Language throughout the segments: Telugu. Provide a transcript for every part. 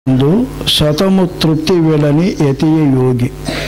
యందు శతము తృప్తి వెలని యతియ యోగి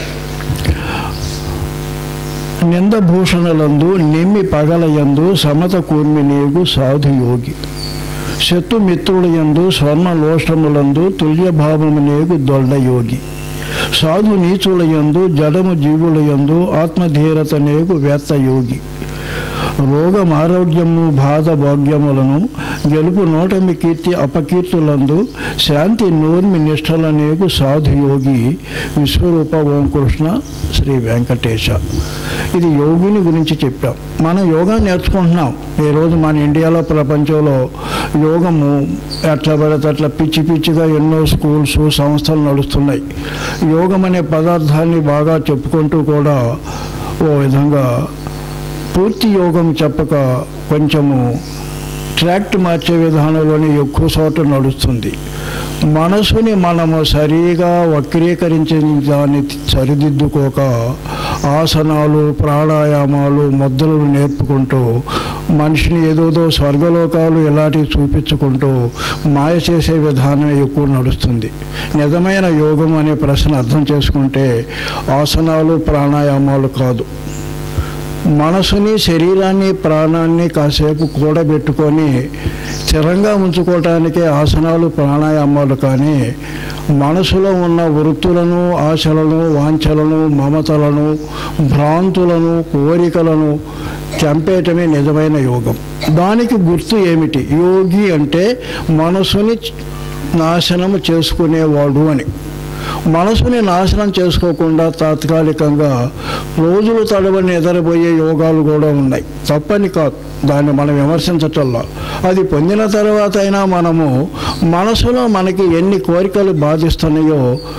నిందభూషణలందు నిమ్మి పగలయందు సమత కూర్మి నీగు సాధు యోగి శత్రు మిత్రులయందు స్వర్ణ లోష్టములందు తుల్యభావము నేగు దొడ్డ యోగి సాధు నీచులయందు జడము జీవులయందు ఆత్మధీరత నేగు వ్యర్థ యోగి రోగం ఆరోగ్యము బాధ భాగ్యములను గెలుపు నోటమి కీర్తి అపకీర్తులందు శాంతి నోర్మి నిష్టల నీకు సాధు యోగి విశ్వరూప ఓం కృష్ణ శ్రీ వెంకటేశ ఇది యోగిని గురించి చెప్పాం మనం యోగా నేర్చుకుంటున్నాం ఈరోజు మన ఇండియాలో ప్రపంచంలో యోగము ఎట్లా పడితే అట్లా పిచ్చి పిచ్చిగా ఎన్నో స్కూల్స్ సంస్థలు నడుస్తున్నాయి యోగం అనే పదార్థాన్ని బాగా చెప్పుకుంటూ కూడా ఓ విధంగా పూర్తి యోగం చెప్పక కొంచెము ట్రాక్ట్ మార్చే విధానంలోనే ఎక్కువ చోట నడుస్తుంది మనసుని మనము సరిగా వక్రీకరించిన దాన్ని సరిదిద్దుకోక ఆసనాలు ప్రాణాయామాలు ముద్రలు నేర్పుకుంటూ మనిషిని ఏదోదో స్వర్గలోకాలు ఇలాంటివి చూపించుకుంటూ మాయ చేసే విధానం ఎక్కువ నడుస్తుంది నిజమైన యోగం అనే ప్రశ్న అర్థం చేసుకుంటే ఆసనాలు ప్రాణాయామాలు కాదు మనసుని శరీరాన్ని ప్రాణాన్ని కాసేపు కూడబెట్టుకొని స్థిరంగా ఉంచుకోవటానికే ఆసనాలు ప్రాణాయామాలు కానీ మనసులో ఉన్న వృత్తులను ఆశలను వాంఛలను మమతలను భ్రాంతులను కోరికలను చంపేయటమే నిజమైన యోగం దానికి గుర్తు ఏమిటి యోగి అంటే మనసుని నాశనము చేసుకునేవాడు అని మనసుని నాశనం చేసుకోకుండా తాత్కాలికంగా రోజులు తడబడి నిద్రపోయే యోగాలు కూడా ఉన్నాయి తప్పని కాదు దాన్ని మనం విమర్శించటంలో అది పొందిన తర్వాత అయినా మనము మనసులో మనకి ఎన్ని కోరికలు బాధిస్తున్నాయో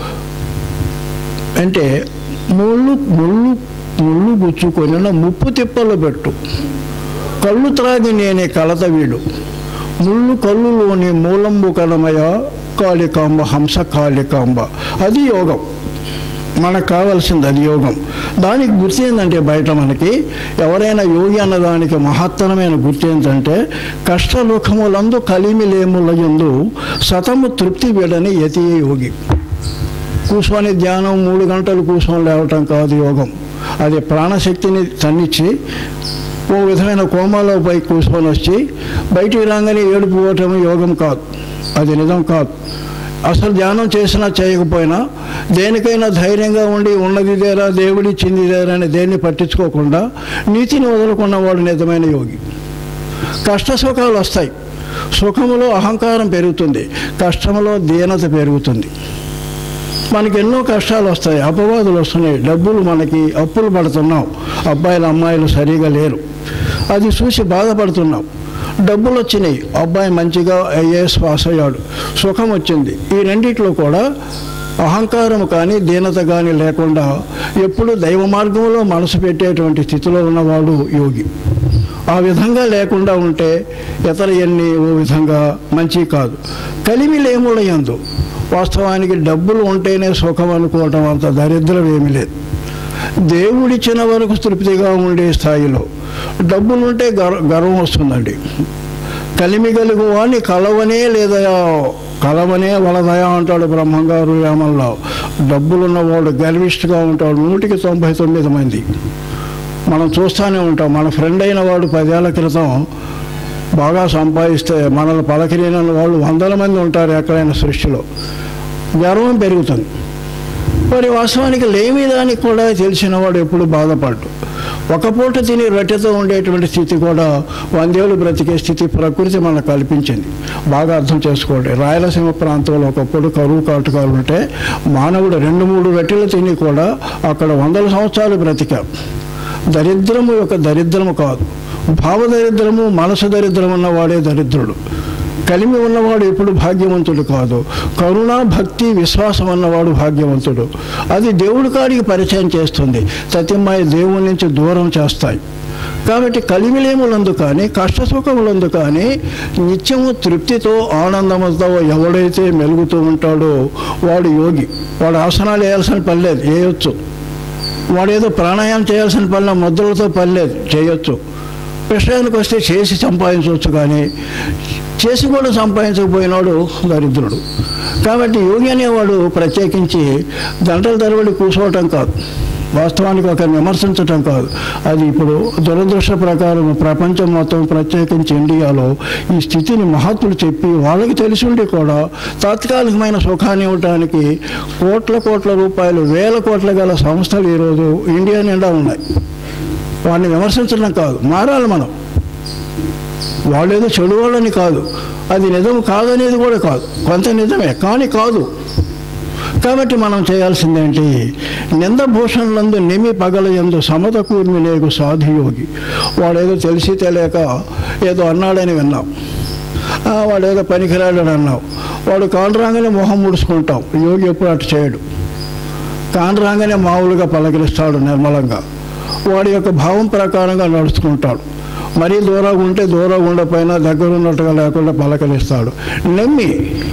అంటే ముళ్ళు ముళ్ళు ముళ్ళు గుచ్చుకొని ముప్పు తిప్పలు పెట్టు కళ్ళు త్రాగి నేనే కలత వీడు ముళ్ళు కళ్ళులోని మూలంబు కణమయ కాళికాంబ హంస కాళికాంబ అది యోగం మనకు కావాల్సింది అది యోగం దానికి గుర్తు ఏంటంటే బయట మనకి ఎవరైనా యోగి అన్నదానికి మహత్తరమైన గుర్తు ఏంటంటే కష్టదుఖములందు కలిమిలేముల ఎందు సతము తృప్తి వీడని యతి యోగి కూర్చొని ధ్యానం మూడు గంటలు కూర్చొని లేవటం కాదు యోగం అది ప్రాణశక్తిని తన్నిచ్చి ఓ విధమైన కోమాలో పై కూర్చొని వచ్చి బయటికి రాగానే ఏడుపు పోవటం యోగం కాదు అది నిజం కాదు అసలు ధ్యానం చేసినా చేయకపోయినా దేనికైనా ధైర్యంగా ఉండి ఉన్నదిదేరా దేవుడిచ్చిందిదేరా అని దేన్ని పట్టించుకోకుండా నీతిని వదులుకున్నవాడు నిజమైన యోగి కష్ట సుఖాలు వస్తాయి సుఖములో అహంకారం పెరుగుతుంది కష్టములో దీనత పెరుగుతుంది మనకి ఎన్నో కష్టాలు వస్తాయి అపవాదులు వస్తున్నాయి డబ్బులు మనకి అప్పులు పడుతున్నాం అబ్బాయిలు అమ్మాయిలు సరిగా లేరు అది చూసి బాధపడుతున్నాం డబ్బులు వచ్చినాయి అబ్బాయి మంచిగా ఐఏఎస్ పాస్ అయ్యాడు సుఖం వచ్చింది ఈ రెండిట్లో కూడా అహంకారం కానీ దీనత కానీ లేకుండా ఎప్పుడు దైవ మార్గంలో మనసు పెట్టేటువంటి స్థితిలో ఉన్నవాడు యోగి ఆ విధంగా లేకుండా ఉంటే ఇతర ఎన్ని ఓ విధంగా మంచి కాదు కలిమిలేములయందు వాస్తవానికి డబ్బులు ఉంటేనే సుఖం అనుకోవటం అంత దరిద్రం ఏమీ లేదు దేవుడిచ్చిన వరకు తృప్తిగా ఉండే స్థాయిలో డబ్బులుంటే గర్వ గర్వం వస్తుందండి కలిమి గలుగు వాణ్ణి కలవనే లేదా కలవనే వలదయా అంటాడు బ్రహ్మంగారు రామల్లో డబ్బులున్నవాడు గర్విష్ఠగా ఉంటాడు నూటికి తొంభై తొమ్మిది మంది మనం చూస్తూనే ఉంటాం మన ఫ్రెండ్ అయిన వాడు పదేళ్ల క్రితం బాగా సంపాదిస్తే మనల్ని పలకరిన వాళ్ళు వందల మంది ఉంటారు ఎక్కడైనా సృష్టిలో గర్వం పెరుగుతుంది మరి వాస్తవానికి లేమి దానికి కూడా తెలిసిన వాడు ఎప్పుడు బాధపడ్డు ఒక పూట తిని రొట్టెతో ఉండేటువంటి స్థితి కూడా వందేళ్ళు బ్రతికే స్థితి ప్రకృతి మనకు కల్పించింది బాగా అర్థం చేసుకోండి రాయలసీమ ప్రాంతంలో ఒకప్పుడు కరువు కాటుకాలు ఉంటే మానవుడు రెండు మూడు రొట్టెలు తిని కూడా అక్కడ వందల సంవత్సరాలు బ్రతికారు దరిద్రము యొక్క దరిద్రము కాదు భావదరిద్రము మనసు దరిద్రం ఉన్నవాడే దరిద్రుడు కలిమి ఉన్నవాడు ఎప్పుడు భాగ్యవంతుడు కాదు కరుణ భక్తి విశ్వాసం ఉన్నవాడు భాగ్యవంతుడు అది దేవుడి కాడికి పరిచయం చేస్తుంది సత్యమ్మాయి దేవుడి నుంచి దూరం చేస్తాయి కాబట్టి కలిమిలేములందు కానీ కష్టసుఖములందు కానీ నిత్యము తృప్తితో ఆనందముతో ఎవడైతే మెలుగుతూ ఉంటాడో వాడు యోగి వాడు ఆసనాలు వేయాల్సిన పని లేదు వేయొచ్చు వాడేదో ప్రాణాయామం చేయాల్సిన పనిలో ముద్రలతో పని లేదు చేయొచ్చు విషయానికి వస్తే చేసి సంపాదించవచ్చు కానీ చేసి కూడా సంపాదించకపోయినాడు దరిద్రుడు కాబట్టి యోగి అనేవాడు ప్రత్యేకించి గంటల తరబడి కూర్చోవటం కాదు వాస్తవానికి ఒక విమర్శించటం కాదు అది ఇప్పుడు దురదృష్ట ప్రకారం ప్రపంచం మొత్తం ప్రత్యేకించి ఇండియాలో ఈ స్థితిని మహత్తులు చెప్పి వాళ్ళకి తెలిసి ఉండి కూడా తాత్కాలికమైన సుఖాన్ని ఇవ్వడానికి కోట్ల కోట్ల రూపాయలు వేల కోట్ల గల సంస్థలు ఈరోజు ఇండియా నిండా ఉన్నాయి వాడిని విమర్శించడం కాదు మారాలి మనం వాళ్ళేదో చెడు వాళ్ళని కాదు అది నిజం కాదనేది కూడా కాదు కొంత నిజమే కానీ కాదు కాబట్టి మనం చేయాల్సిందేంటి నిందభూషణలందు నిమి పగల ఎందు సమత కూర్మి లేకు సాధుయోగి వాడేదో తెలిసి తెలియక ఏదో అన్నాడని విన్నాం ఆ, వాడేదో పనికిరాడని అన్నావు వాడు కానరాగానే మొహం ముడుచుకుంటాం యోగి ఎప్పుడు అటు చేయడు కానరాగానే మామూలుగా పలకరిస్తాడు నిర్మలంగా వాడి యొక్క భావం ప్రకారంగా నడుచుకుంటాడు మరీ దూరంగా ఉంటే దూరంగా ఉండకపోయినా దగ్గర ఉన్నట్టుగా లేకుండా పలకరిస్తాడు నమ్మి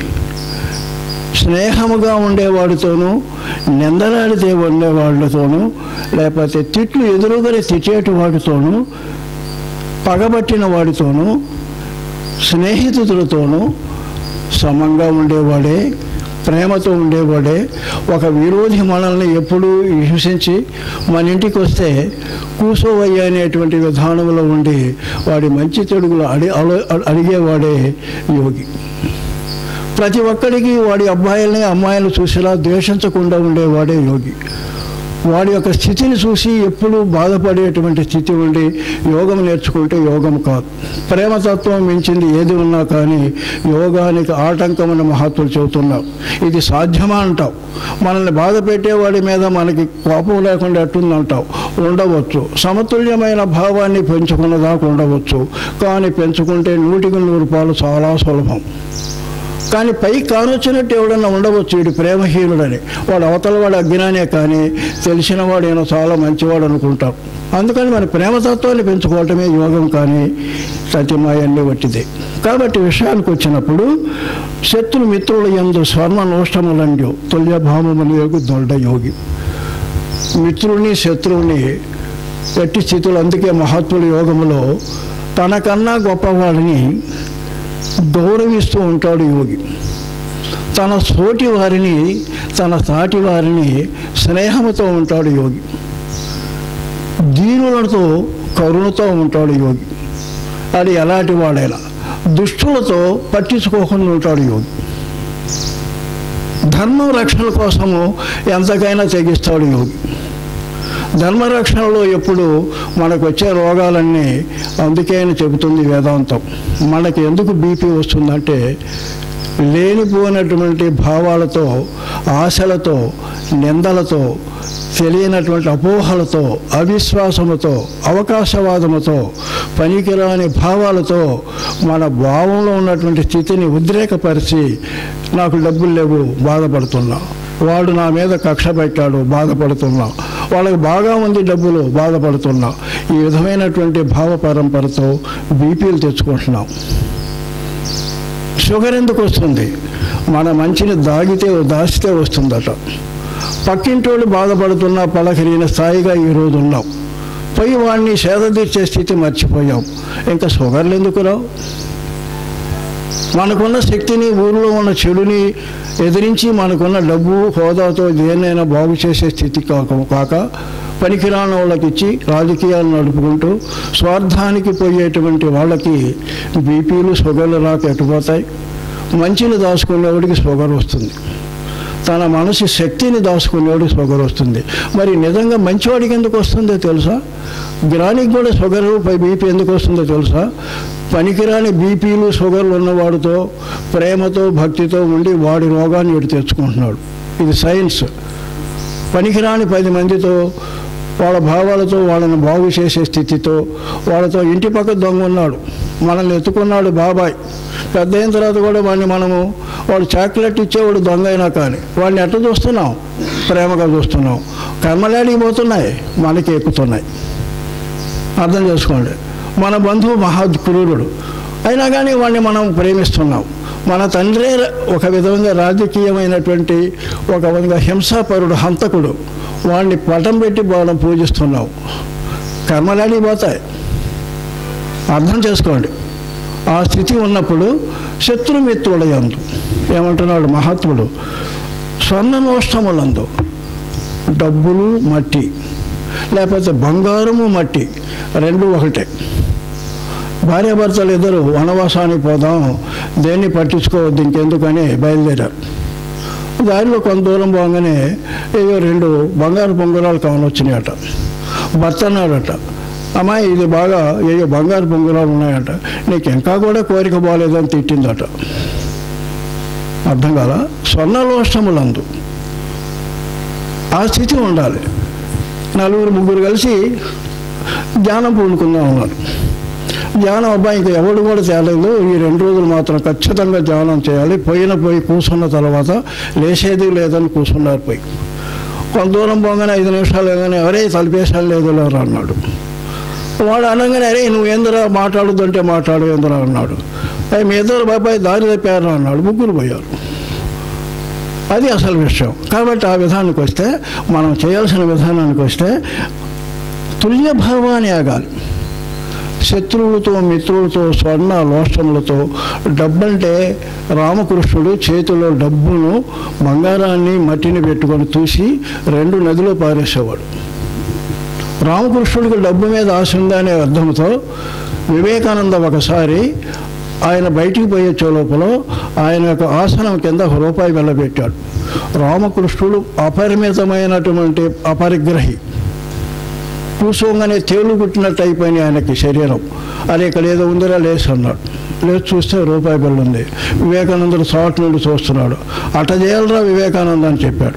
స్నేహముగా ఉండేవాడితోనూ నిందలాడితే ఉండేవాళ్ళతోనూ లేకపోతే తిట్లు ఎదురుగానే తిట్టేటి వాడితోనూ పగబట్టిన వాడితోనూ స్నేహితులతోనూ సమంగా ఉండేవాడే ప్రేమతో ఉండేవాడే ఒక విరోధి మనల్ని ఎప్పుడూ హింసించి మన ఇంటికి వస్తే కూసోవయ్య అనేటువంటి విధానంలో ఉండి వాడి మంచి చెడుగులు అడి అల- అడిగేవాడే యోగి ప్రతి ఒక్కడికి వాడి అబ్బాయిల్ని అమ్మాయిలను చూసేలా ద్వేషించకుండా ఉండేవాడే యోగి వాడి యొక్క స్థితిని చూసి ఎప్పుడూ బాధపడేటువంటి స్థితి ఉండి యోగం నేర్చుకుంటే యోగం కాదు ప్రేమతత్వం మించింది ఏది ఉన్నా కానీ యోగానికి ఆటంకమైన మహత్తులు చెబుతున్నావు ఇది సాధ్యమా అంటావు మనల్ని బాధ పెట్టేవాడి మీద మనకి కోపం లేకుండా ఎట్టుందంటావు ఉండవచ్చు సమతుల్యమైన భావాన్ని పెంచుకున్నదాకా ఉండవచ్చు కానీ పెంచుకుంటే నూటికి నూరు పాలు చాలా సులభం కానీ పై కానొచ్చినట్టు ఎవడన్నా ఉండవచ్చు వీడు ప్రేమహీనుడని వాడు అవతల వాడు అజ్ఞానే కానీ తెలిసిన వాడు ఈయన చాలా మంచివాడు అనుకుంటాం అందుకని మన ప్రేమతత్వాన్ని పెంచుకోవటమే యోగం కానీ సత్యమాయన్ని వట్టిదే కాబట్టి విషయానికి వచ్చినప్పుడు శత్రు మిత్రుల ఎందు స్వర్ణ నోష్టములండ్యు తుల్యభామములు యోగి దొడ్డ యోగి మిత్రుని శత్రువుని ఎట్టి స్థితులు అందుకే మహాత్ముల యోగములో తనకన్నా గొప్పవాడిని గౌరవిస్తూ ఉంటాడు యోగి తన సోటి వారిని తన సాటి వారిని స్నేహంతో ఉంటాడు యోగి దీనులతో కరుణతో ఉంటాడు యోగి అది ఎలాంటి వాడైనా దుష్టులతో పట్టించుకోకుండా ఉంటాడు యోగి ధర్మం రక్షణ కోసము ఎంతకైనా తెగిస్తాడు యోగి ధర్మరక్షణలో ఎప్పుడు మనకు వచ్చే రోగాలన్నీ అందుకే అని చెబుతుంది వేదాంతం మనకి ఎందుకు బీపీ వస్తుందంటే లేనిపోయినటువంటి భావాలతో ఆశలతో నిందలతో తెలియనటువంటి అపోహలతో అవిశ్వాసముతో అవకాశవాదముతో పనికిరాని భావాలతో మన భావంలో ఉన్నటువంటి స్థితిని ఉద్రేకపరిచి నాకు డబ్బులు లేవు బాధపడుతున్నా వాడు నా మీద కక్ష పెట్టాడు బాధపడుతున్నా వాళ్ళకి బాగా ఉంది డబ్బులు బాధపడుతున్నా ఈ విధమైనటువంటి భావ పరంపరతో బీపీలు తెచ్చుకుంటున్నాం షుగర్ ఎందుకు వస్తుంది మన మంచిని దాగితే దాచితే వస్తుందట పక్కింటోళ్ళు బాధపడుతున్నా పలకరిన స్థాయిగా ఈరోజు ఉన్నాం పోయి వాడిని సేద తీర్చే స్థితి మర్చిపోయాం ఇంకా షుగర్లు ఎందుకు రావు మనకున్న శక్తిని ఊరిలో ఉన్న చెడుని ఎదిరించి మనకున్న డబ్బు హోదాతో దేన్నైనా బాగు చేసే స్థితి కాక కాక పనికిరాని వాళ్ళకి ఇచ్చి రాజకీయాలు నడుపుకుంటూ స్వార్థానికి పోయేటువంటి వాళ్ళకి బీపీలు షుగర్లు రాక ఎట్టుపోతాయి మంచిని దాచుకునేవాడికి షుగర్ వస్తుంది తన మనసు శక్తిని దాచుకునేవాడికి షుగర్ వస్తుంది మరి నిజంగా మంచివాడికి ఎందుకు వస్తుందో తెలుసా జ్ఞానికి కూడా షుగర్ పై బీపీ ఎందుకు వస్తుందో తెలుసా పనికిరాని బీపీలు షుగర్లు ఉన్నవాడితో ప్రేమతో భక్తితో ఉండి వాడి రోగాన్ని వీడు తెచ్చుకుంటున్నాడు ఇది సైన్స్ పనికిరాని పది మందితో వాళ్ళ భావాలతో వాళ్ళని బాగు చేసే స్థితితో వాళ్ళతో ఇంటి పక్క దొంగ ఉన్నాడు మనల్ని ఎత్తుకున్నాడు బాబాయ్ పెద్ద అయిన తర్వాత కూడా వాడిని మనము వాడు చాక్లెట్ ఇచ్చేవాడు దొంగ అయినా కానీ వాడిని ఎట్లా చూస్తున్నాం ప్రేమగా చూస్తున్నాం కర్మలాడికి పోతున్నాయి మనకి ఎక్కుతున్నాయి అర్థం చేసుకోండి మన బంధువు మహాక్రూరుడు అయినా కానీ వాడిని మనం ప్రేమిస్తున్నాం మన తండ్రే ఒక విధంగా రాజకీయమైనటువంటి ఒక విధంగా హింసాపరుడు హంతకుడు వాడిని పటం పెట్టి మనం పూజిస్తున్నాం కర్మలాడి పోతాయి అర్థం చేసుకోండి ఆ స్థితి ఉన్నప్పుడు శత్రుమిత్రుల యందు ఏమంటున్నాడు మహాత్ముడు స్వర్ణ నోష్టములందు డబ్బులు మట్టి లేకపోతే బంగారము మట్టి రెండు ఒకటే భార్యాభర్తలు ఇద్దరు వనవాసానికి పోదాం దేన్ని పట్టించుకోవద్దు ఇంకెందుకని బయలుదేరారు దారిలో కొంత దూరం పోగానే ఏదో రెండు బంగారు పొంగురాలు కావనొచ్చినాయట భర్త అన్నాడట అమ్మాయి ఇది బాగా ఏయో బంగారు పొంగురాలు ఉన్నాయట నీకు ఇంకా కూడా కోరిక బాగాలేదని తిట్టిందట అర్థం కాల స్వర్ణలోష్టములందు ఆ స్థితి ఉండాలి నలుగురు ముగ్గురు కలిసి ధ్యానం పూనుకుందాం ఉన్నారు ధ్యానం అబ్బాయికి ఎవడు కూడా తేలేదు ఈ రెండు రోజులు మాత్రం ఖచ్చితంగా ధ్యానం చేయాలి పోయిన పోయి కూర్చున్న తర్వాత లేచేది లేదని కూర్చున్నారు పోయి కొంత దూరం పోగానే ఐదు నిమిషాలు ఏగానే ఎవరే తలిపేసాలు లేదు లేరు అన్నాడు వాడు అనగానే అరే నువ్వు ఏందిరా మాట్లాడుతుంటే మాట్లాడు ఏందిరా అన్నాడు "అయ్య, మీ ఇద్దరు బాబాయ్ దారి తప్పారు అన్నాడు ముగ్గురు పోయారు అది అసలు విషయం కాబట్టి ఆ విధానానికి వస్తే మనం చేయాల్సిన విధానానికి వస్తే తుల్య భావాన్ని ఆగాలి శత్రువులతో మిత్రులతో స్వర్ణ లోష్టములతో డబ్బంటే రామకృష్ణుడు చేతిలో డబ్బును బంగారాన్ని మట్టిని పెట్టుకొని చూసి రెండు నదిలో పారేసేవాడు రామకృష్ణుడికి డబ్బు మీద ఆశ ఉందనే అర్థంతో వివేకానంద ఒకసారి ఆయన బయటికి పోయే లోపల ఆయన యొక్క ఆసనం కింద ఒక రూపాయి వెళ్ళబెట్టాడు రామకృష్ణుడు అపరిమితమైనటువంటి అపరిగ్రహి కూసోగానే తేలు కుట్టినట్టు అయిపోయింది ఆయనకి శరీరం అది ఇక్కడ ఏదో ఉందిరా లేచి అన్నాడు లేచి చూస్తే రూపాయి బిళ్ళ ఉంది వివేకానందుడు చోట నుండి చూస్తున్నాడు అట చేయాలరా వివేకానంద అని చెప్పాడు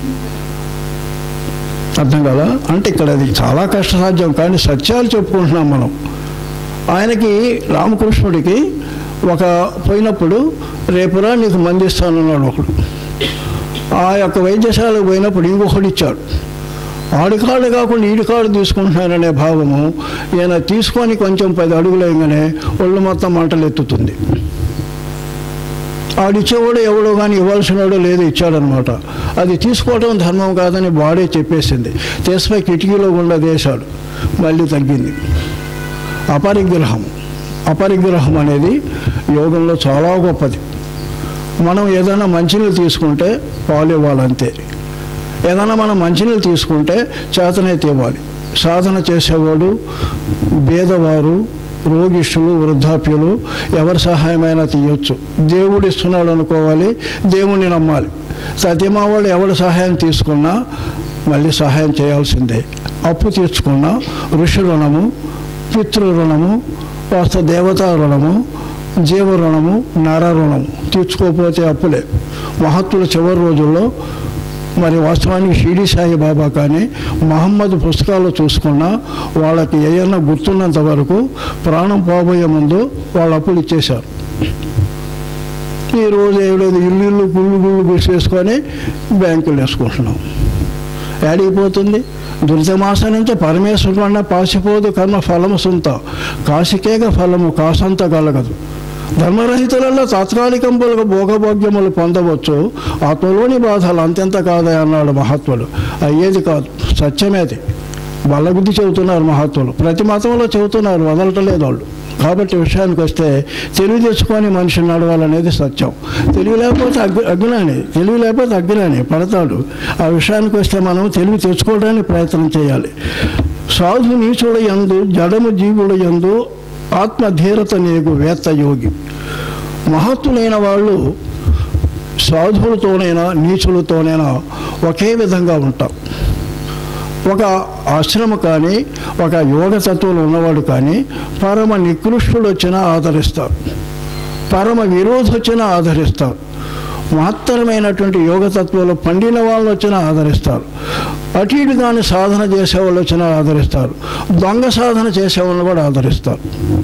అర్థం కదా అంటే ఇక్కడ అది చాలా కష్టసాధ్యం కానీ సత్యాలు చెప్పుకుంటున్నాం మనం ఆయనకి రామకృష్ణుడికి ఒక పోయినప్పుడు రేపురా నీకు మందిస్తానన్నాడు ఒకడు ఆ యొక్క వైద్యశాలకు పోయినప్పుడు ఇంకొకడు ఇచ్చాడు ఆడికాడు కాకుండా ఈడికాడు తీసుకుంటున్నారనే భావము ఈయన తీసుకొని కొంచెం పది అడుగులేయగానే ఒళ్ళు మొత్తం మంటలు ఎత్తుతుంది ఆడిచ్చేవాడు ఎవడో కానీ ఇవ్వాల్సినవాడు లేదు ఇచ్చాడనమాట అది తీసుకోవడం ధర్మం కాదని బాడీ చెప్పేసింది తీసుపై కిటికీలో గుండా వేశాడు మళ్ళీ తగ్గింది అపరిగ్రహం అపరిగ్రహం అనేది యోగంలో చాలా గొప్పది మనం ఏదైనా మంచినీళ్ళు తీసుకుంటే పాలు ఇవ్వాలంతే ఏదైనా మనం మంచినీళ్ళు తీసుకుంటే చేతనే తేవాలి సాధన చేసేవాడు భేదవారు రోగిష్ఠులు వృద్ధాప్యులు ఎవరి సహాయమైనా తీయొచ్చు దేవుడు ఇస్తున్నాడు అనుకోవాలి దేవుణ్ణి నమ్మాలి సత్యమావాడు ఎవరి సహాయం తీసుకున్నా మళ్ళీ సహాయం చేయాల్సిందే అప్పు తీర్చుకున్నా ఋషి రుణము పితృ రుణము వాస్త దేవతా రుణము జీవ రుణము నర రుణము తీర్చుకోకపోతే అప్పులే మహత్తుల చివరి రోజుల్లో మరి వాస్తవానికి షిరిడి సాయి బాబా కానీ మహమ్మద్ పుస్తకాలు చూసుకున్నా వాళ్ళకి ఏదైనా గుర్తున్నంత వరకు ప్రాణం పోబోయే ముందు వాళ్ళ అప్పులు ఇచ్చేశారు ఈ రోజు ఏడేది ఇల్లు ఇల్లు గుళ్ళు గుళ్ళు గుసేసుకొని బ్యాంకులు వేసుకుంటున్నాం ఏడిగిపోతుంది దురితమాస నుంచి పరమేశ్వరుడు అన్న పాసిపోదు కర్మ ఫలము సొంత కాశికేక ఫలము కాసంత కలగదు ధర్మరహితులలో తాత్కాలికంపులకు భోగభోగ్యములు పొందవచ్చు ఆత్మలోని బాధలు అంతెంత కాదే అన్నాడు మహాత్ముడు అయ్యేది కాదు సత్యమేది బల్లబుద్ధి చెబుతున్నారు మహాత్ములు ప్రతి మతంలో చెబుతున్నారు వదలటలేదు వాళ్ళు కాబట్టి విషయానికి వస్తే తెలివి తెచ్చుకొని మనిషి నడవాలనేది సత్యం తెలివి లేకపోతే అగ్ని అజ్ఞాని తెలివి లేకపోతే అజ్ఞాని పడతాడు ఆ విషయానికి వస్తే మనం తెలివి తెచ్చుకోవడానికి ప్రయత్నం చేయాలి సాధు నీచుడు యందు జడము జీవుడు యందు ఆత్మధీరత నీకు వేత్త యోగి మహత్తులైన వాళ్ళు సాధువులతోనైనా నీచులతోనైనా ఒకే విధంగా ఉంటాం ఒక ఆశ్రమ కానీ ఒక యోగ తత్వంలో ఉన్నవాడు కానీ పరమ నికృష్టుడు వచ్చినా ఆదరిస్తారు పరమ విరోధి వచ్చినా ఆదరిస్తారు మహత్తరమైనటువంటి యోగ తత్వంలో పండిన వాళ్ళు వచ్చినా ఆదరిస్తారు అటు ఇటు కానీ సాధన చేసేవాళ్ళు వచ్చినా ఆదరిస్తారు దొంగ సాధన చేసేవాళ్ళని కూడా ఆదరిస్తారు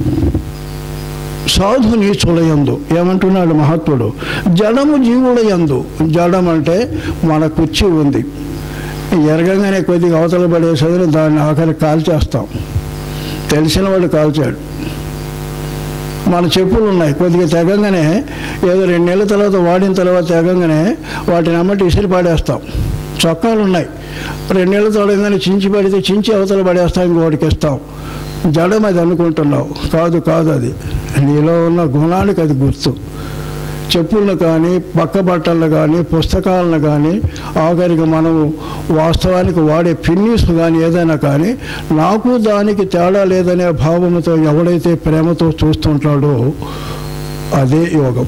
సాధు నీచులయందు ఏమంటున్నాడు మహత్వుడు జడము జీవుడయందు జడం అంటే మన కుర్చీ ఉంది ఎరగంగానే కొద్దిగా అవతల పడేసేదని దాన్ని ఆఖరి కాల్చేస్తాం తెలిసిన వాడు కాల్చాడు మన చెప్పులు ఉన్నాయి కొద్దిగా తెగంగానే ఏదో రెండు నెలల తర్వాత వాడిన తర్వాత తెగంగానే వాటిని అమ్మటి ఇసిరి పాడేస్తాం చొక్కాలు ఉన్నాయి రెండు నెలల తొడగానే చించి పడితే చించి అవతల పడేస్తాం ఇంకోటికి ఇస్తాం జడం అది అనుకుంటున్నావు కాదు కాదు అది నీలో ఉన్న గుణానికి అది గుర్తు చెప్పులను కానీ పక్క బట్టలను కానీ పుస్తకాలను కానీ ఆఖరికి మనం వాస్తవానికి వాడే పిన్నీస్ కానీ ఏదైనా కానీ నాకు దానికి తేడా లేదనే భావంతో ఎవడైతే ప్రేమతో చూస్తుంటాడో అదే యోగం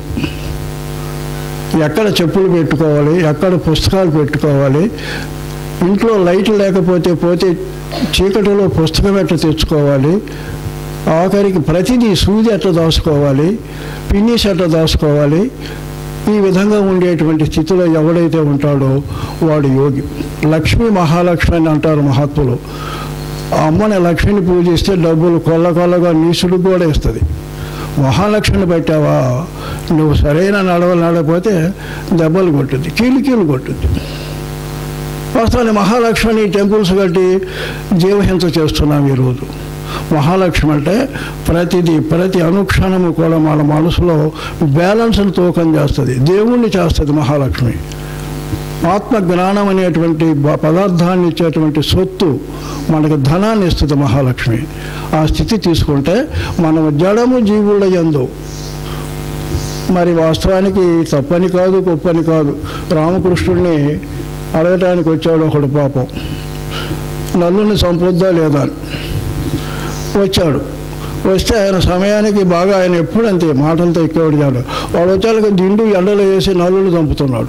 ఎక్కడ చెప్పులు పెట్టుకోవాలి ఎక్కడ పుస్తకాలు పెట్టుకోవాలి ఇంట్లో లైట్ లేకపోతే పోతే చీకటిలో పుస్తకం ఎట్లా తెచ్చుకోవాలి ఆఖరికి ప్రతిదీ సూది ఎట్లా దాచుకోవాలి పిన్నీస్ ఎట్లా దాచుకోవాలి ఈ విధంగా ఉండేటువంటి స్థితిలో ఎవడైతే ఉంటాడో వాడు యోగి లక్ష్మీ మహాలక్ష్మి అని అంటారు మహాత్ములు ఆ అమ్మని లక్ష్మిని పూజిస్తే డబ్బులు కొల్ల కొల్లగా నీసుడు కూడా ఇస్తుంది మహాలక్ష్మిని పెట్టావా నువ్వు సరైన నడవలు నడకపోతే దెబ్బలు కొట్టుద్ది కీలు కీలు కొట్టుద్ది వాస్తవాన్ని మహాలక్ష్మిని టెంపుల్స్ కట్టి జీవహింస చేస్తున్నాం ఈరోజు మహాలక్ష్మి అంటే ప్రతిదీ ప్రతి అనుక్షణము కూడా మన మనసులో బ్యాలెన్స్ని తూకం చేస్తుంది దేవుణ్ణి చేస్తుంది మహాలక్ష్మి ఆత్మ జ్ఞానం అనేటువంటి బ- పదార్థాన్ని ఇచ్చేటువంటి సొత్తు మనకు ధనాన్ని ఇస్తుంది మహాలక్ష్మి ఆ స్థితి తీసుకుంటే మనం జడము జీవుల యందు మరి వాస్తవానికి తప్పని కాదు గొప్పని కాదు రామకృష్ణుడిని అడగటానికి వచ్చాడు ఒకడు పాపం నల్లుని సంపొద్దా లేదా అని వచ్చాడు వస్తే ఆయన సమయానికి బాగా ఆయన ఎప్పుడు అంతే మాటలతో ఎక్కేవాడు చాడు వాడు వచ్చాక దిండు ఎండలో వేసి నల్లులు చంపుతున్నాడు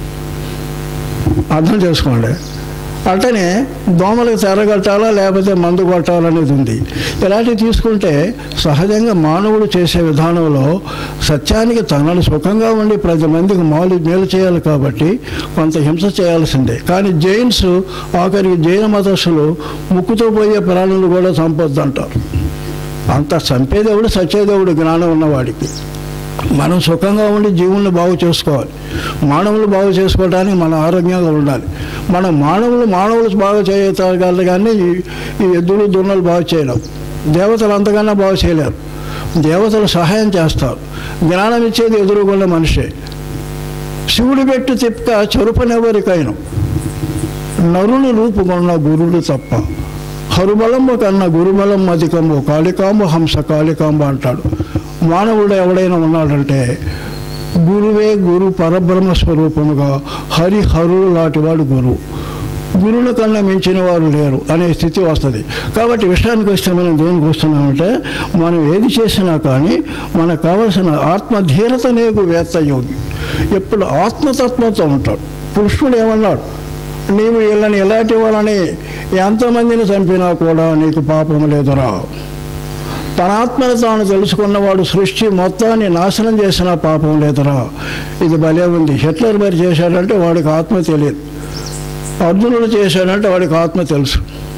అర్థం చేసుకోండి అట్టనే దోమలకు తెరగట్టాలా లేకపోతే మందు కొట్టాలనేది ఉంది ఇలాంటివి తీసుకుంటే సహజంగా మానవుడు చేసే విధానంలో సత్యానికి తనను సుఖంగా ఉండి ప్రతి మందికి మాలు మేలు చేయాలి కాబట్టి కొంత హింస చేయాల్సిందే కానీ జైన్స్ ఆఖరికి జైన మతస్థులు ముక్కుతో పోయే ప్రాణులు కూడా చంపొద్దంటారు అంత చంపేదేవుడు సత్యదేవుడు జ్ఞానం ఉన్నవాడికి మనం సుఖంగా ఉండి జీవుల్ని బాగు చేసుకోవాలి మానవులు బాగు చేసుకోవడానికి మనం ఆరోగ్యంగా ఉండాలి మనం మానవులు మానవులు బాగు చేయగలరు కానీ ఈ- ఈ ఎద్దులు దున్నలు బాగు చేయలేం దేవతలు అంతకన్నా బాగు చేయలేరు దేవతలు సహాయం చేస్తారు జ్ఞానం ఇచ్చేది ఎదురుగున్న మనిషే శివుడు పెట్టు తిప్ప చెరుపనెవరికైనా నరుని రూపుకొన్న గురుడు తప్ప హరుబలంబ కన్నా గురుబలం అధికంబు కాళికాంబ హంస కాళికాంబ అంటాడు మానవుడు ఎవడైనా ఉన్నాడంటే గురువే గురు పరబ్రహ్మ స్వరూపముగా హరి హరుడు లాంటివాడు గురువు గురువుల కన్నా మించిన వారు లేరు అనే స్థితి వస్తుంది కాబట్టి విషయానికి వస్తే మనం దేనికి వస్తున్నామంటే మనం ఏది చేసినా కానీ మనకు కావలసిన ఆత్మధీరత నేగు వేత్త యోగి ఎప్పుడు ఆత్మతత్వంతో ఉంటాడు కృష్ణుడు ఏమన్నాడు నీవు వీళ్ళని ఎలాంటి వాళ్ళని ఎంతమందిని చంపినా కూడా నీకు పాపం లేదురా తన ఆత్మను తాను తెలుసుకున్నవాడు సృష్టి మొత్తాన్ని నాశనం చేసిన పాపం లేదురా ఇది భలే ఉంది హిట్లర్ మరి చేశాడంటే వాడికి ఆత్మ తెలియదు అర్జునుడు చేశాడంటే వాడికి ఆత్మ తెలుసు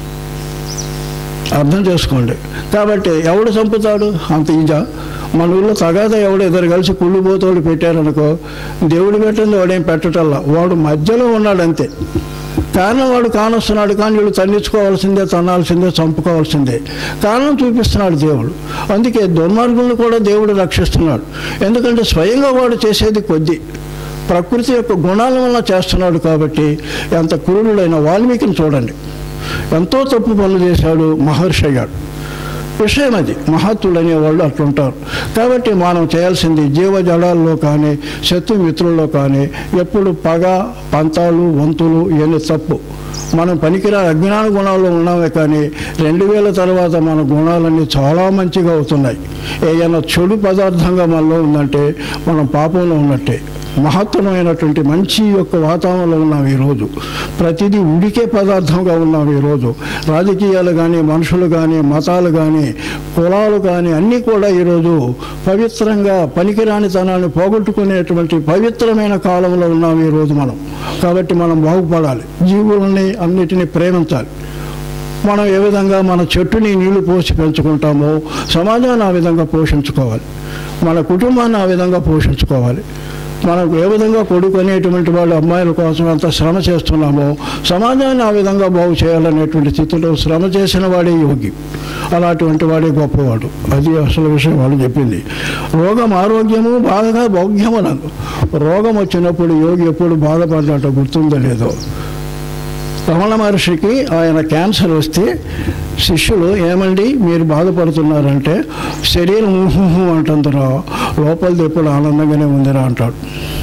అర్థం చేసుకోండి కాబట్టి ఎవడు చంపుతాడు అంత ఈజా మన ఊళ్ళో తగాద ఎవడు ఇద్దరు కలిసి కుళ్ళిపోతోడు పెట్టారనుకో దేవుడు పెట్టింది వాడేం పెట్టటల్లా వాడు మధ్యలో ఉన్నాడు అంతే కారణం వాడు కానొస్తున్నాడు కానీ వీళ్ళు తన్నించుకోవాల్సిందే తన్నాల్సిందే చంపుకోవాల్సిందే కారణం చూపిస్తున్నాడు దేవుడు అందుకే దుర్మార్గులను కూడా దేవుడు రక్షిస్తున్నాడు ఎందుకంటే స్వయంగా వాడు చేసేది కొద్ది ప్రకృతి యొక్క గుణాల వల్ల చేస్తున్నాడు కాబట్టి ఎంత క్రూరుడైన వాల్మీకిని చూడండి ఎంతో తప్పు పనులు చేశాడు మహర్షి అయ్యాడు విషయం అది మహత్తులు అనేవాళ్ళు అట్లుంటారు కాబట్టి మనం చేయాల్సింది జీవజడాల్లో కానీ శత్రు మిత్రుల్లో కానీ ఎప్పుడు పగ పంతాలు వంతులు ఇవన్నీ తప్పు మనం పనికిరా అజ్ఞాన గుణాల్లో ఉన్నామే కానీ రెండు వేల తర్వాత మన గుణాలన్నీ చాలా మంచిగా అవుతున్నాయి ఏదైనా చెడు పదార్థంగా మనలో ఉందంటే మనం పాపంలో ఉన్నట్టే మహత్తరమైనటువంటి మంచి యొక్క వాతావరణంలో ఉన్నాం ఈరోజు ప్రతిదీ ఉడికే పదార్థంగా ఉన్నాం ఈరోజు రాజకీయాలు కానీ మనుషులు కానీ మతాలు కానీ కులాలు కానీ అన్నీ కూడా ఈరోజు పవిత్రంగా పనికిరానితనాన్ని పోగొట్టుకునేటువంటి పవిత్రమైన కాలంలో ఉన్నాం ఈరోజు మనం కాబట్టి మనం బాగుపడాలి జీవులని అన్నిటినీ ప్రేమించాలి మనం ఏ విధంగా మన చెట్టుని నీళ్లు పోసి పెంచుకుంటామో సమాజాన్ని ఆ విధంగా పోషించుకోవాలి మన కుటుంబాన్ని ఆ విధంగా పోషించుకోవాలి మనం ఏ విధంగా కొడుకు అనేటువంటి వాళ్ళు అమ్మాయిల కోసం అంత శ్రమ చేస్తున్నామో సమాజాన్ని ఆ విధంగా బాగు చేయాలనేటువంటి స్థితిలో శ్రమ చేసిన వాడే యోగి అలాంటి వాడే గొప్పవాడు అది అసలు విషయం వాళ్ళు చెప్పింది రోగం ఆరోగ్యము బాధగా భౌగ్యము నాకు రోగం వచ్చినప్పుడు యోగి ఎప్పుడు బాధపడ్డాట గుర్తుందో లేదో రమణ మహర్షికి ఆయన క్యాన్సర్ వస్తే శిష్యులు ఏమండి మీరు బాధపడుతున్నారంటే శరీరం ఊహు అంటుందిరా లోపల ఎప్పుడు ఆనందంగానే ఉందిరా అంటాడు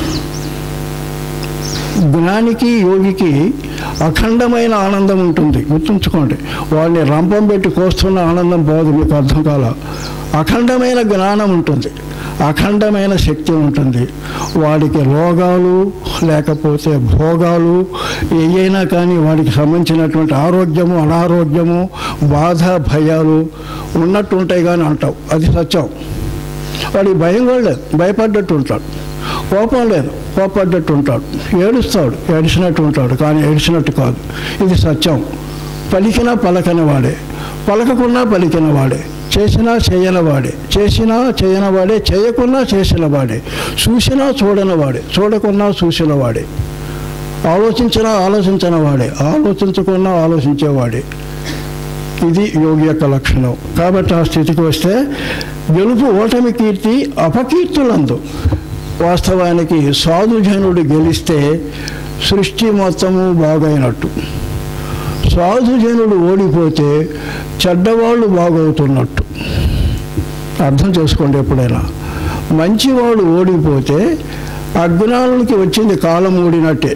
జ్ఞానికి యోగికి అఖండమైన ఆనందం ఉంటుంది గుర్తుంచుకోండి వాళ్ళని రంపం పెట్టి కోస్తున్న ఆనందం పోదు మీకు అర్థం కాల అఖండమైన జ్ఞానం ఉంటుంది అఖండమైన శక్తి ఉంటుంది వాడికి రోగాలు లేకపోతే భోగాలు ఏయైనా కానీ వాడికి సంబంధించినటువంటి ఆరోగ్యము అనారోగ్యము బాధ భయాలు ఉన్నట్టు ఉంటాయి కానీ అంటావు అది సత్యం వాడికి భయం కూడా లేదు భయపడ్డట్టు ఉంటాడు కోపం లేదు కోపడ్డట్టు ఉంటాడు ఏడుస్తాడు ఏడిచినట్టు ఉంటాడు కానీ ఏడిచినట్టు కాదు ఇది సత్యం పలికినా పలకని వాడే పలకకున్నా పలికిన వాడే చేసినా చేయని వాడే చేసినా చేయని వాడే చేయకున్నా చేసిన వాడే చూసినా చూడని వాడే చూడకున్నా చూసిన వాడే ఆలోచించినా ఆలోచించిన వాడే ఆలోచించకున్నా ఆలోచించేవాడే ఇది యోగి యొక్క లక్షణం కాబట్టి ఆ స్థితికి వస్తే గెలుపు ఓటమి కీర్తి అపకీర్తులందు వాస్తవానికి సాధుజనుడు గెలిస్తే సృష్టి మొత్తము బాగైనట్టు సాధుజనుడు ఓడిపోతే చెడ్డవాళ్ళు బాగవుతున్నట్టు అర్థం చేసుకోండి ఎప్పుడైనా మంచివాడు ఓడిపోతే అజ్ఞానులకి వచ్చింది కాలం ఓడినట్టే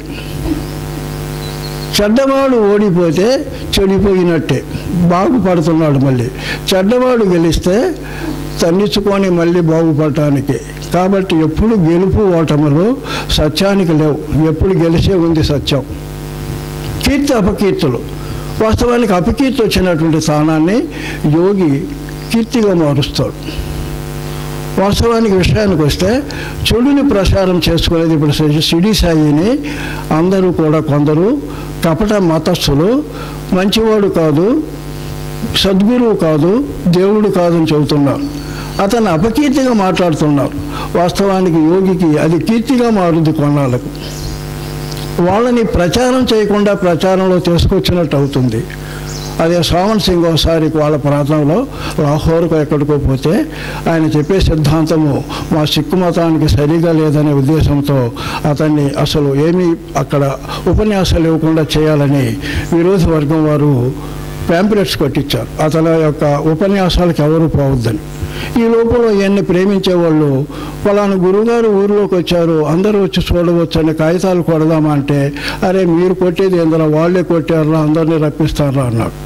చెడ్డవాడు ఓడిపోతే చెడిపోయినట్టే బాగుపడుతున్నాడు మళ్ళీ చెడ్డవాడు గెలిస్తే తన్నించుకొని మళ్ళీ బాగుపడటానికి కాబట్టి ఎప్పుడు గెలుపు ఓటములు సత్యానికి లేవు ఎప్పుడు గెలిచే ఉంది సత్యం కీర్తి అపకీర్తులు వాస్తవానికి అపకీర్తి వచ్చినటువంటి స్థానాన్ని యోగి కీర్తిగా మారుస్తాడు వాస్తవానికి విషయానికి వస్తే చెడుని ప్రచారం చేసుకునేది ఇప్పుడు సిడి సాయిని అందరూ కూడా కొందరు కపట మతస్థులు మంచివాడు కాదు సద్గురువు కాదు దేవుడు కాదని చెబుతున్నారు అతను అపకీర్తిగా మాట్లాడుతున్నారు వాస్తవానికి యోగికి అది కీర్తిగా మారుంది కొన్నాళ్ళకు వాళ్ళని ప్రచారం చేయకుండా ప్రచారంలో తీసుకొచ్చినట్టు అవుతుంది అదే సోమన్ సింగ్ ఒకసారి వాళ్ళ ప్రాంతంలో లాహోర్కు ఎక్కడికో పోతే ఆయన చెప్పే సిద్ధాంతము మా సిక్కు మతానికి సరిగా లేదనే ఉద్దేశంతో అతన్ని అసలు ఏమీ అక్కడ ఉపన్యాసాలు ఇవ్వకుండా చేయాలని విరోధి వర్గం వారు ప్యాంప్లెట్స్ కొట్టించారు అతని యొక్క ఉపన్యాసాలకు ఎవరు పోవద్దని ఈ లోపల ఇవన్నీ ప్రేమించే వాళ్ళు పలానా గురుగారు ఊరిలోకి వచ్చారు అందరూ వచ్చి చూడవచ్చు అని కాగితాలు కొడదామా అంటే అరే మీరు కొట్టేది ఏందరా వాళ్ళే కొట్టారా అందరినీ రప్పిస్తారా అన్నాడు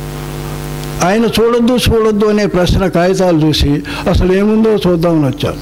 ఆయన చూడొద్దు చూడొద్దు అనే ప్రశ్న కాగితాలు చూసి అసలు ఏముందో చూద్దామని వచ్చారు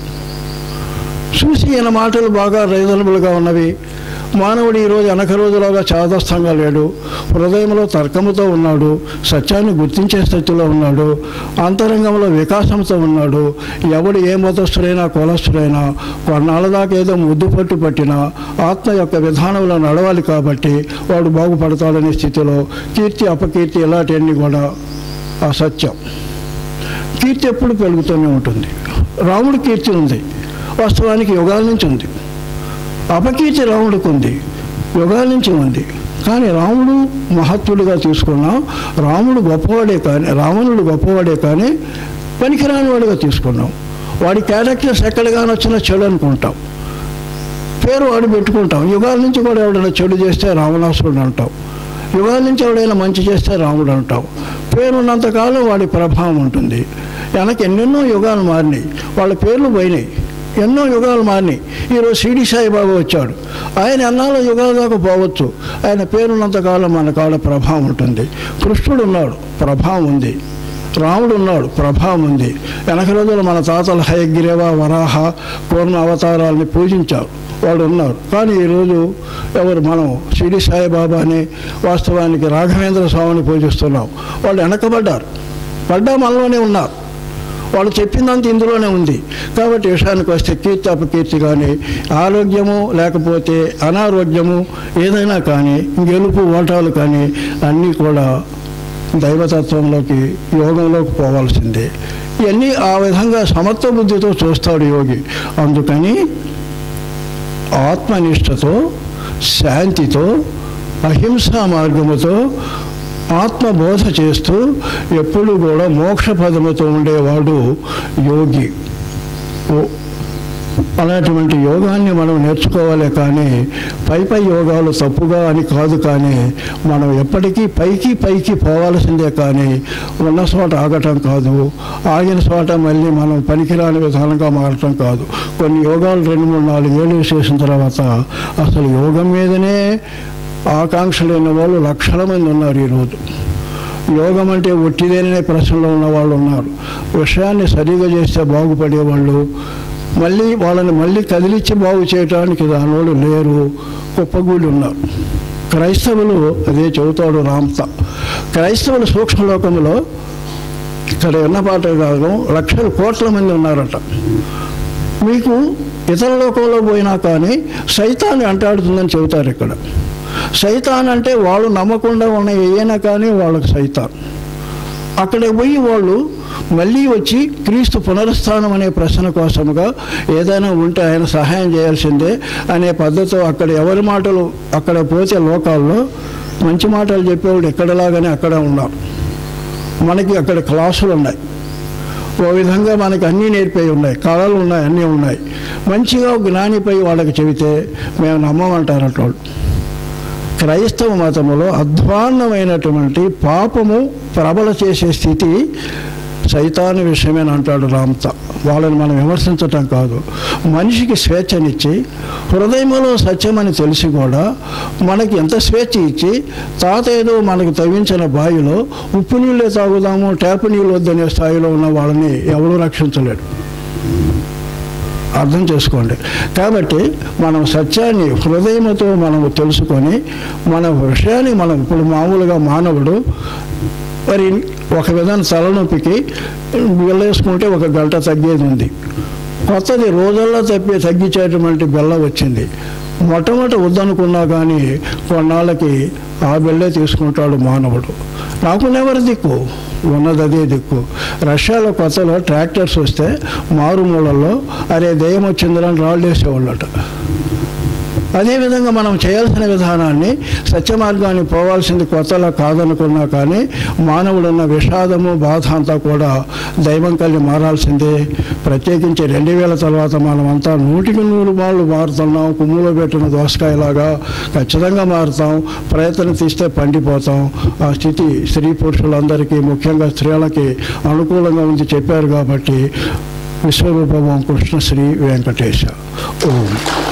చూసి ఈయన మాటలు బాగా రీజనబుల్గా ఉన్నవి మానవుడు ఈరోజు వెనక రోజులాగా చాదస్తంగా లేడు హృదయంలో తర్కముతో ఉన్నాడు సత్యాన్ని గుర్తించే స్థితిలో ఉన్నాడు అంతరంగంలో వికాసంతో ఉన్నాడు ఎవడు ఏ మతస్థుడైనా కులస్థుడైనా కొన్నాళ్ళ దాకా ఏదో ముద్దు పట్టు పట్టినా ఆత్మ యొక్క విధానంలో నడవాలి కాబట్టి వాడు బాగుపడతాడనే స్థితిలో కీర్తి అపకీర్తి ఇలాంటివన్నీ కూడా అసత్యం కీర్తి ఎప్పుడు పెరుగుతూనే ఉంటుంది రాముడి కీర్తి ఉంది వాస్తవానికి యుగాల నుంచి ఉంది అపకీర్తి రాముడికి ఉంది యుగాల నుంచి ఉంది కానీ రాముడు మహత్తుడిగా తీసుకున్నాం రాముడు గొప్పవాడే కానీ రావణుడు గొప్పవాడే కానీ పనికిరాని వాడిగా తీసుకున్నాం వాడి క్యారెక్టర్స్ ఎక్కడిగానే వచ్చినా చెడు అనుకుంటాం పేరు వాడు పెట్టుకుంటాం యుగాల నుంచి కూడా ఎవడైనా చెడు చేస్తే రావణాసురుడు అంటాం యుగాల నుంచి ఎవడైనా మంచి చేస్తే రాముడు అంటాం పేరు ఉన్నంతకాలం వాడి ప్రభావం ఉంటుంది వెనక ఎన్నెన్నో యుగాలు మారినాయి వాళ్ళ పేర్లు పోయినాయి ఎన్నో యుగాలు మారినాయి ఈరోజు షిరిడి సాయిబాబా వచ్చాడు ఆయన ఎన్నాళ్ళ యుగాల దాకా పోవచ్చు ఆయన పేరున్నంతకాలం మన కాడ ప్రభావం ఉంటుంది కృష్ణుడు ఉన్నాడు ప్రభావం ఉంది రాముడు ఉన్నాడు ప్రభావం ఉంది వెనక రోజులు మన తాతలు హయగ్రీవ వరాహ పూర్ణ అవతారాలని పూజించారు వాళ్ళు ఉన్నారు కానీ ఈరోజు ఎవరు మనం షిరిడి సాయిబాబాని వాస్తవానికి రాఘవేంద్ర స్వామిని పూజిస్తున్నాం వాళ్ళు వెనకబడ్డారు పడ్డా మనలోనే ఉన్నారు వాళ్ళు చెప్పిందంత ఇందులోనే ఉంది కాబట్టి విషయానికి వస్తే కీర్తి అపకీర్తి కానీ ఆరోగ్యము లేకపోతే అనారోగ్యము ఏదైనా కానీ గెలుపు ఓటాలు కానీ అన్నీ కూడా దైవతత్వంలోకి యోగంలోకి పోవాల్సిందే ఇవన్నీ ఆ విధంగా సమత్వ బుద్ధితో చూస్తాడు యోగి అందుకని ఆత్మనిష్టతో శాంతితో అహింసా మార్గముతో ఆత్మబోధ చేస్తూ ఎప్పుడు కూడా మోక్ష పదముతో ఉండేవాడు యోగి ఓ అలాంటి యోగాన్ని మనం నేర్చుకోవాలి కానీ పై పై యోగాలు తప్పుగా అని కాదు కానీ మనం ఎప్పటికీ పైకి పైకి పోవాల్సిందే కానీ ఉన్న చోట ఆగటం కాదు ఆగిన చోట మళ్ళీ మనం పనికిరాని విధానంగా మారటం కాదు కొన్ని యోగాలు రెండు మూడు నాలుగు ఏళ్ళు చేసిన తర్వాత అసలు యోగం మీదనే ఆకాంక్ష లేని వాళ్ళు లక్షల మంది ఉన్నారు ఈరోజు యోగం అంటే ఒట్టిదేననే ప్రశ్నలో ఉన్న వాళ్ళు ఉన్నారు విషయాన్ని సరిగా చేస్తే బాగుపడేవాళ్ళు మళ్ళీ వాళ్ళని మళ్ళీ కదిలిచ్చి బాగు చేయడానికి దానివాళ్ళు లేరు కుప్పగూడి ఉన్నారు క్రైస్తవులు అదే చెబుతాడు రామ్త క్రైస్తవుల సూక్ష్మలోకంలో ఇక్కడ ఉన్న పాట కాదు లక్షల కోట్ల మంది ఉన్నారట మీకు ఇతర లోకంలో పోయినా కానీ సైతాన్ని అంటాడుతుందని చెబుతారు ఇక్కడ సైతాన్ అంటే వాళ్ళు నమ్మకుండా ఉన్న ఏదైనా కానీ వాళ్ళకి సైతాన్ అక్కడికి పోయి వాళ్ళు మళ్ళీ వచ్చి క్రీస్తు పునరుస్థానం అనే ప్రశ్న కోసముగా ఏదైనా ఉంటే ఆయన సహాయం చేయాల్సిందే అనే పద్ధతితో అక్కడ ఎవరి మాటలు అక్కడ పోతే లోకాల్లో మంచి మాటలు చెప్పేవాడు ఎక్కడలాగానే అక్కడ ఉన్నారు మనకి అక్కడ క్లాసులు ఉన్నాయి ఓ విధంగా మనకి అన్నీ నేర్పే ఉన్నాయి కళలు ఉన్నాయి అన్నీ ఉన్నాయి మంచిగా జ్ఞానిపై వాళ్ళకి చెబితే మేము నమ్మమంటారట వాళ్ళు క్రైస్తవ మతములో అధ్వాన్నమైనటువంటి పాపము ప్రబల చేసే స్థితి సైతాను విషయమని అంటాడు రామ్త వాళ్ళని మనం విమర్శించటం కాదు మనిషికి స్వేచ్ఛనిచ్చి హృదయంలో సత్యమని తెలిసి కూడా మనకి ఎంత స్వేచ్ఛ ఇచ్చి తాత ఏదో మనకి తవ్వించిన బావిలో ఉప్పు నీళ్ళే తాగుదాము ట్యాప్ నీళ్ళు వద్దనే స్థాయిలో ఉన్న వాళ్ళని ఎవరు రక్షించలేడు అర్థం చేసుకోండి కాబట్టి మనం సత్యాన్ని హృదయంతో మనం తెలుసుకొని మన విషయాన్ని మనం ఇప్పుడు మామూలుగా మానవుడు మరి ఒక విధానం తలనొప్పికి బిళ్ళేసుకుంటే ఒక గంట తగ్గేది ఉంది కొత్తది రోజుల్లో తప్పి తగ్గించేటువంటి బెల్ల వచ్చింది మొట్టమొదటి వద్దనుకున్నా కానీ కొన్నాళ్ళకి ఆ బెల్లే తీసుకుంటాడు మానవుడు నాకు ఎవరి దిక్కు ఉన్నది అదే దిక్కు రష్యాలో కొత్తలో ట్రాక్టర్స్ వస్తే మారుమూలల్లో అరే దయ్యం వచ్చిందని రాళ్ళు వేసేవాళ్ళట అదేవిధంగా మనం చేయాల్సిన విధానాన్ని సత్య మార్గాన్ని పోవాల్సింది కొత్తలా కాదనుకున్నా కానీ మానవుడున్న విషాదము బాధ అంతా కూడా దైవం కలిగి మారాల్సిందే ప్రత్యేకించి రెండు వేల తర్వాత మనం అంతా నూటికి నూరు మాళ్ళు మారుతున్నాం కుమ్ములో పెట్టిన దోసకాయలాగా ఖచ్చితంగా మారుతాం ప్రయత్నం తీస్తే పండిపోతాం ఆ స్థితి స్త్రీ పురుషులందరికీ ముఖ్యంగా స్త్రీలకి అనుకూలంగా ఉంది చెప్పారు కాబట్టి విశ్వరూపం కృష్ణశ్రీ వెంకటేశ ఓం